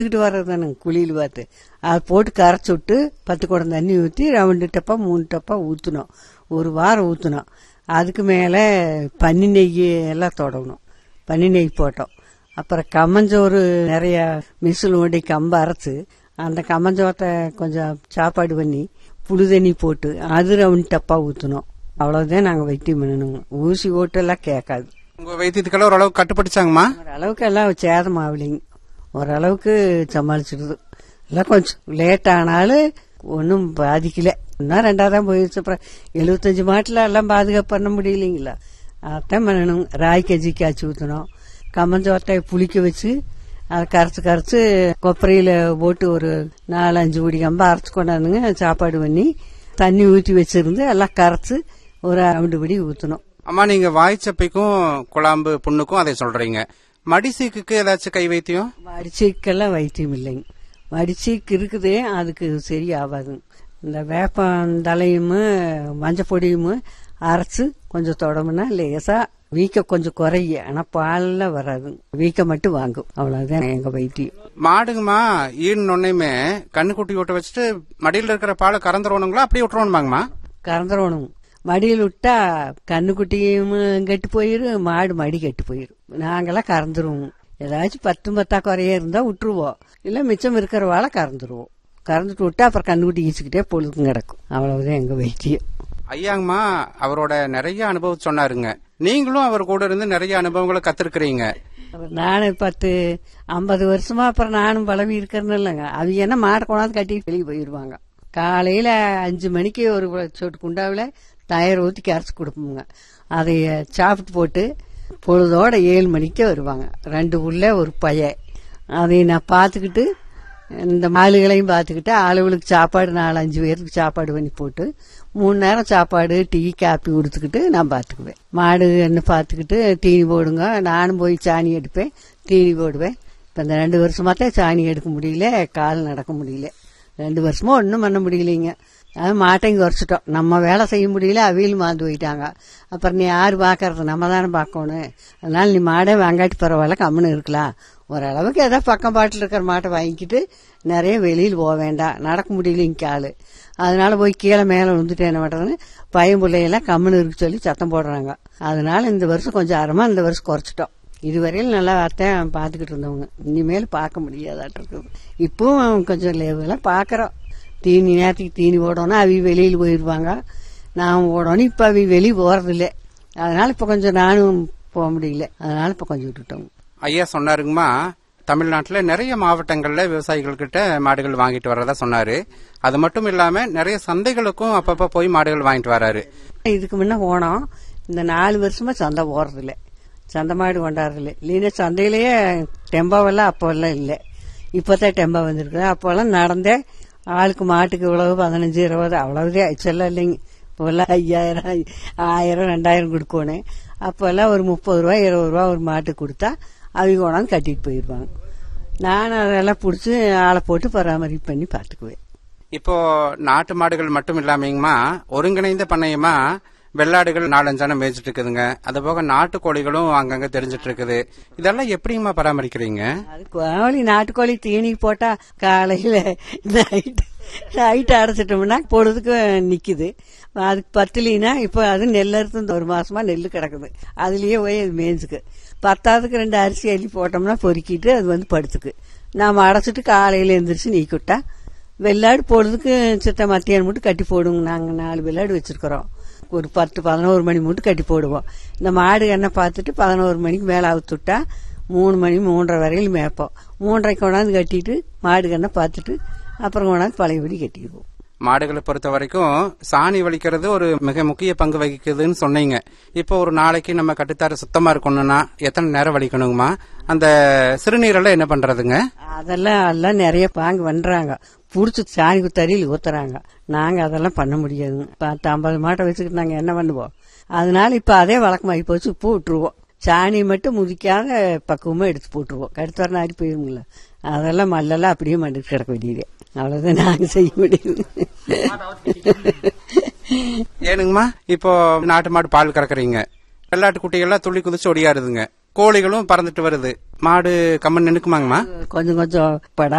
எடுத்துக்கிட்டு வர்றது தானுங்க குழியில் பார்த்து அதை போட்டு கரைச்சி விட்டு பத்து குடம் தண்ணி ஊற்றி ரெண்டு டப்பா மூணு டப்பா ஊற்றணும் ஒரு வாரம் ஊற்றணும் அதுக்கு மேலே பன்னி நெய் எல்லாம் தொடணும் பன்னி நெய் போட்டோம் அப்புறம் கம்மஞ்சோறு நிறைய மிஷில் ஓடி கம்பு அரைச்சு அந்த கம்மஞ்சோத்தை கொஞ்சம் சாப்பாடு பண்ணி புழு தண்ணி போட்டு அது ரவுண்ட் டப்பா ஊற்றணும் அவ்வளோதான் நாங்கள் வைத்தியம் பண்ணணுங்க ஊசி ஓட்டெல்லாம் கேட்காது உங்க வைத்தியத்துக்கெல்லாம் ஓரளவுக்கு கட்டுப்பட்டுச்சாங்கம்மா ஓரளவுக்கு எல்லாம் சேதம் ஆகலைங்க ஓரளவுக்கு சமாளிச்சிடுது எல்லாம் கொஞ்சம் லேட் ஆனாலும் ஒன்றும் பாதிக்கல இன்னும் ரெண்டாவதான் போயிடுச்சு அப்புறம் எழுபத்தஞ்சு மாட்டில் எல்லாம் பாதுகாப்பு பண்ண முடியலைங்களா அதான் பண்ணணும் ராய் கஞ்சி காய்ச்சி ஊற்றணும் கம்மஞ்சோத்தை புளிக்க வச்சு அதை கரைச்சு கரைச்சு கொப்பரையில் போட்டு ஒரு நாலஞ்சு ஊடி கம்பா அரைச்சு கொண்டாந்துங்க சாப்பாடு பண்ணி தண்ணி ஊற்றி வச்சிருந்து எல்லாம் கரைச்சு ஒரு ரவுண்டு படி ஊற்றணும் அம்மா நீங்க வாய்ச்சப்பைக்கும் குழாம்பு புண்ணுக்கும் அதை சொல்றீங்க மடிசீக்குக்கு ஏதாச்சும் கை வைத்தியம் மடிச்சீக்கெல்லாம் வைத்தியம் இல்லைங்க மடிச்சீக்கு இருக்குது அதுக்கு சரியாகாதுங்க இந்த வேப்பந்தலையும் மஞ்சள் பொடியும் அரைச்சு கொஞ்சம் தொடமுன்னா லேசா வீக்க கொஞ்சம் குறைய ஆனா பால்ல வராதுங்க வீக்க மட்டும் வாங்கும் அவ்வளவுதான் எங்க வைத்தியம் மாடுங்கம்மா ஈடுனொன்னையுமே கண்ணுக்குட்டி விட்டு வச்சுட்டு மடியில இருக்கிற பாலை கறந்துருவணுங்களா அப்படியே விட்டுருவணுமாங்கம்மா கறந்துடணும் மடியில் விட்டா கண்ணுக்குட்டியும் கெட்டு போயிரும் மாடு மடி கெட்டு போயிரும் நாங்கெல்லாம் கறந்துருவோம் ஏதாச்சும் பத்து பத்தா குறைய இருந்தா விட்டுருவோம் இல்ல மிச்சம் இருக்கிற வாழை கறந்துருவோம் கறந்துட்டு விட்டா அப்புறம் கண்ணுக்குட்டி ஈச்சுக்கிட்டே பொழுதுக்கும் கிடக்கும் அவ்வளவுதான் எங்க வைத்தியம் ஐயாங்கம்மா அவரோட நிறைய அனுபவம் சொன்னாருங்க நீங்களும் அவர் கூட இருந்து நிறைய அனுபவங்களை கத்திருக்கிறீங்க அப்புறம் நானும் பத்து ஐம்பது வருஷமா அப்புறம் நானும் பழவி இருக்கிறேன்னு இல்லைங்க அவங்க என்ன மாடை கொண்டாந்து கட்டிட்டு வெளியே போயிடுவாங்க காலையில அஞ்சு மணிக்கு ஒரு சொட்டு குண்டாவில் தயிர் ஊற்றி கரைச்சி கொடுப்போங்க அதை சாப்பிட்டு போட்டு பொழுதோட ஏழு மணிக்கு வருவாங்க ரெண்டு உள்ள ஒரு பைய அதை நான் பார்த்துக்கிட்டு இந்த மாலுகளையும் பார்த்துக்கிட்டு ஆளுகளுக்கு சாப்பாடு நாலு அஞ்சு பேருக்கு சாப்பாடு பண்ணி போட்டு மூணு நேரம் சாப்பாடு டீ காப்பி கொடுத்துக்கிட்டு நான் பார்த்துக்குவேன் மாடு என்ன பார்த்துக்கிட்டு தீனி போடுங்க நானும் போய் சாணி எடுப்பேன் தீனி போடுவேன் இப்போ இந்த ரெண்டு வருஷமா தான் சாணி எடுக்க முடியல கால் நடக்க முடியல ரெண்டு வருஷமா ஒன்றும் பண்ண முடியலைங்க அது மாட்டையும் குறைச்சிட்டோம் நம்ம வேலை செய்ய முடியல அவியல் மாந்து போயிட்டாங்க அப்புறம் நீ யார் பார்க்கறது நம்ம தானே பார்க்கணும் அதனால நீ மாடே வாங்காட்டி பரவாயில்ல கம்முன்னு இருக்கலாம் ஓரளவுக்கு ஏதோ பக்கம் பாட்டில் இருக்கிற மாட்டை வாங்கிக்கிட்டு நிறைய வெளியில் போக வேண்டாம் நடக்க முடியலைங்க ஆளு அதனால போய் கீழே மேலே விழுந்துட்டு என்ன பண்ணுறதுன்னு பையன் பிள்ளையெல்லாம் கம்முன்னு இருக்கு சொல்லி சத்தம் போடுறாங்க அதனால இந்த வருஷம் கொஞ்சம் அறமா இந்த வருஷம் குறைச்சிட்டோம் இதுவரையில் நல்லா அத்தைன் பார்த்துக்கிட்டு இருந்தவங்க இனிமேல் பார்க்க முடியாதாட்டு இருக்குது இப்பவும் கொஞ்சம் லேவெல்லாம் பார்க்குறோம் தீனி நேரத்துக்கு தீனி ஓடணும் அவி வெளியில் போயிடுவாங்க நான் ஓடணும் இப்போ அவி வெளியே போகிறதில்ல அதனால இப்போ கொஞ்சம் நானும் போக முடியல அதனால இப்போ கொஞ்சம் விட்டுட்டோம் ஐயா சொன்னாருங்கம்மா தமிழ்நாட்டில் நிறைய மாவட்டங்கள்ல விவசாயிகள் கிட்ட மாடுகள் வாங்கிட்டு வர்றதா சொன்னாரு அது மட்டும் இல்லாம நிறைய சந்தைகளுக்கும் அப்பப்ப போய் மாடுகள் வாங்கிட்டு வராரு இதுக்கு முன்ன போனோம் இந்த நாலு வருஷமா சந்தை போறதில்ல சந்தை மாடு கொண்டாடுறதில்ல இல்லைன்னா சந்தையிலேயே டெம்பாவெல்லாம் அப்போல்லாம் இல்லை இப்போதான் டெம்பா வந்திருக்கு அப்போல்லாம் நடந்தே ஆளுக்கு மாட்டுக்கு இவ்வளவு பதினஞ்சு இருபது அவ்வளவுதான் செல்லம் இல்லைங்க இப்போல்லாம் ஐயாயிரம் ஆயிரம் ரெண்டாயிரம் கொடுக்கணும் அப்போல்லாம் ஒரு முப்பது ரூபா இருபது ரூபா ஒரு மாட்டுக்கு கொடுத்தா அவங்க கொண்டாந்து கட்டிட்டு போயிடுவாங்க நான் அதெல்லாம் பிடிச்சி ஆளை போட்டு பராமரிப்பு பண்ணி பார்த்துக்குவேன் இப்போ நாட்டு மாடுகள் மட்டும் இல்லாமங்கம்மா ஒருங்கிணைந்த பண்ணையமா வெள்ளாடுகள் நாலஞ்சான மேய்ச்சிட்டு இருக்குதுங்க அது போக நாட்டு கோழிகளும் அங்கங்க தெரிஞ்சிட்டு இருக்குது இதெல்லாம் எப்படிங்கம்மா பராமரிக்கிறீங்க அது கோழி நாட்டுக்கோழி தீனி போட்டா காலையில நைட்டு நைட்டு அடைச்சிட்டோம்னா பொழுதுக்கு நிக்குது அதுக்கு பத்தலினா இப்போ அது நெல் அறுத்து இந்த ஒரு மாசமா நெல் கிடக்குது அதுலயே போய் அது மேய்ஞ்சுக்கு பத்தாவதுக்கு ரெண்டு அரிசி அள்ளி போட்டோம்னா பொறுக்கிட்டு அது வந்து படுத்துக்கு நாம அடைச்சிட்டு காலையில எந்திரிச்சு நீக்கிவிட்டா வெள்ளாடு பொழுதுக்கு சித்த மத்தியானம் மட்டும் கட்டி போடுவோங்க நாங்கள் நாலு வெள்ளாடு வச்சிருக்கிறோம் ஒரு பத்து பதினோரு மணி மட்டும் கட்டி போடுவோம் இந்த மாடு என்ன பார்த்துட்டு பதினோரு மணிக்கு மேலே அவுத்துட்டா மூணு மணி மூன்றரை வரையில் மேய்ப்போம் மூன்றரைக்கு கொண்டாந்து கட்டிட்டு மாடு கண்ணை பார்த்துட்டு அப்புறம் கொண்டாந்து பழையபடி கட்டிடுவோம் மாடுகளை பொறுத்த வரைக்கும் சாணி வலிக்கிறது ஒரு மிக முக்கிய பங்கு வகிக்குதுன்னு சொன்னீங்க இப்போ ஒரு நாளைக்கு நம்ம கட்டுத்தார சுத்தமா இருக்கணும்னா எத்தனை நேரம் வலிக்கணுங்கம்மா அந்த சிறுநீரெல்லாம் என்ன பண்றதுங்க அதெல்லாம் எல்லாம் நிறைய பாங்கு பண்றாங்க புடிச்சு சாணி குத்தறியில் ஊத்துறாங்க நாங்க அதெல்லாம் பண்ண முடியாதுங்க பத்து ஐம்பது மாட்டை வச்சுக்கிட்டு நாங்க என்ன பண்ணுவோம் அதனால இப்ப அதே வழக்கமாகி போச்சு இப்போ விட்டுருவோம் சாணி மட்டும் முதிக்காத பக்குவமா எடுத்து போட்டுருவோம் கடுத்து வர நாரி போயிருங்கள அதெல்லாம் மல்லெல்லாம் அப்படியே மண்டிட்டு கிடக்க வேண்டியது அவ்வளவுதான் நாங்க செய்ய முடியும் ஏனுங்கம்மா இப்போ நாட்டு மாடு பால் கறக்குறீங்க வெள்ளாட்டு குட்டிகள்லாம் துள்ளி குதிச்சு ஒடியாருதுங்க கோழிகளும் பறந்துட்டு வருது மாடு கம்மன் நின்னுக்குமாங்கம்மா கொஞ்சம் கொஞ்சம் படா